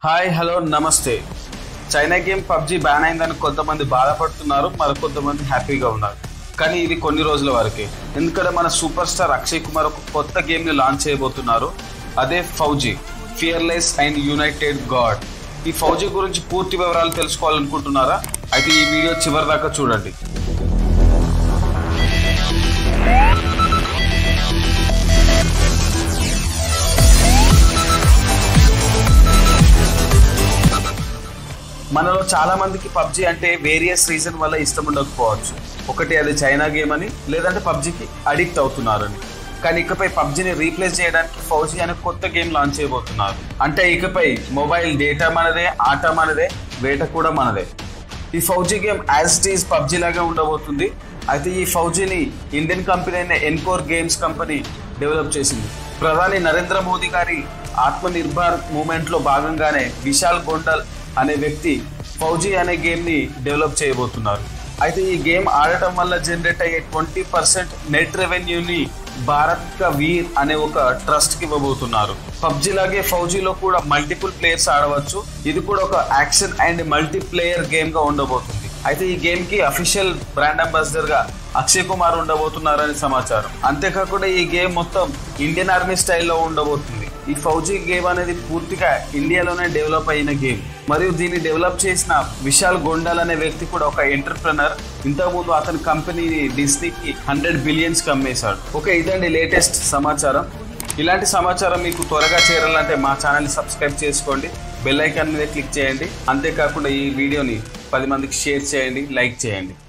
hi hello నమస్తే China game PUBG ban అయిందని కొంతమంది బాధపడుతున్నారు మరి కొంతమంది హ్యాపీగా ఉన్నారు కానీ ఇది కొన్ని రోజుల వరకే ఎందుకంటే మన సూపర్ స్టార్ అక్షయ్ కుమార్ ఒక కొత్త గేమ్ ని లాంచ్ చేయబోతున్నారు అదే Fauji fearless and united guard ఈ ఫౌజీ గురించి పూర్తి వివరాలు తెలుసుకోవాలనుకుంటున్నారా అయితే ఈ వీడియో చివరి దాకా చూడండి మనలో చాలా మందికి పబ్జి అంటే వేరియస్ రీజన్ వల్ల ఇష్టం ఉండకపోవచ్చు ఒకటి అది చైనా గేమ్ అని లేదంటే పబ్జికి అడిక్ట్ అవుతున్నారని కానీ ఇకపై పబ్జిని రీప్లేస్ చేయడానికి ఫౌజీ అనే కొత్త గేమ్ లాంచ్ చేయబోతున్నారు అంటే ఇకపై మొబైల్ డేటా మనదే ఆట మనదే వేట కూడా మనదే ఈ Fauji game as it is PUBG లాగా ఉండబోతుంది అయితే ఈ ఫౌజీని ఇండియన్ కంపెనీ అయిన ఎన్కోర్ గేమ్స్ కంపెనీ డెవలప్ చేసింది ప్రధాని నరేంద్ర మోదీ గారి ఆత్మ నిర్భర్ మూమెంట్ లో భాగంగానే విశాల్ గొండల్ అనే వ్యక్తి ఫౌజీ అనే గేమ్ ని డెవలప్ చేయబోతున్నారు అయితే ఈ గేమ్ ఆడటం వల్ల జనరేట్ అయ్యే ట్వంటీ పర్సెంట్ నెట్ రెవెన్యూని భారత్ కా వీర్ అనే ఒక ట్రస్ట్ కి ఇవ్వబోతున్నారు పబ్జి లాగే ఫౌజీలో కూడా మల్టిపుల్ ప్లేయర్స్ ఆడవచ్చు ఇది కూడా ఒక యాక్షన్ అండ్ మల్టీప్లేయర్ గేమ్ గా ఉండబోతుంది అయితే ఈ గేమ్ కి అఫీషియల్ బ్రాండ్ అంబాసిడర్ గా అక్షయ్ కుమార్ ఉండబోతున్నారని సమాచారం అంతేకాకుండా ఈ గేమ్ మొత్తం ఇండియన్ ఆర్మీ స్టైల్లో ఉండబోతుంది ఈ ఫౌజీ గేమ్ అనేది పూర్తిగా ఇండియాలోనే డెవలప్ అయిన గేమ్ మరియు దీన్ని డెవలప్ చేసిన విశాల్ గొండాల్ అనే వ్యక్తి కూడా ఒక ఎంటర్ప్రినర్ ఇంతకుముందు అతని కంపెనీని డిస్నీకి హండ్రెడ్ బిలియన్స్ కమ్మేశాడు ఓకే ఇదండి లేటెస్ట్ సమాచారం ఇలాంటి సమాచారం మీకు త్వరగా చేరాలంటే మా ఛానల్ని సబ్స్క్రైబ్ చేసుకోండి బెల్ ఐకాన్ మీద క్లిక్ చేయండి అంతేకాకుండా ఈ వీడియోని పది మందికి షేర్ చేయండి లైక్ చేయండి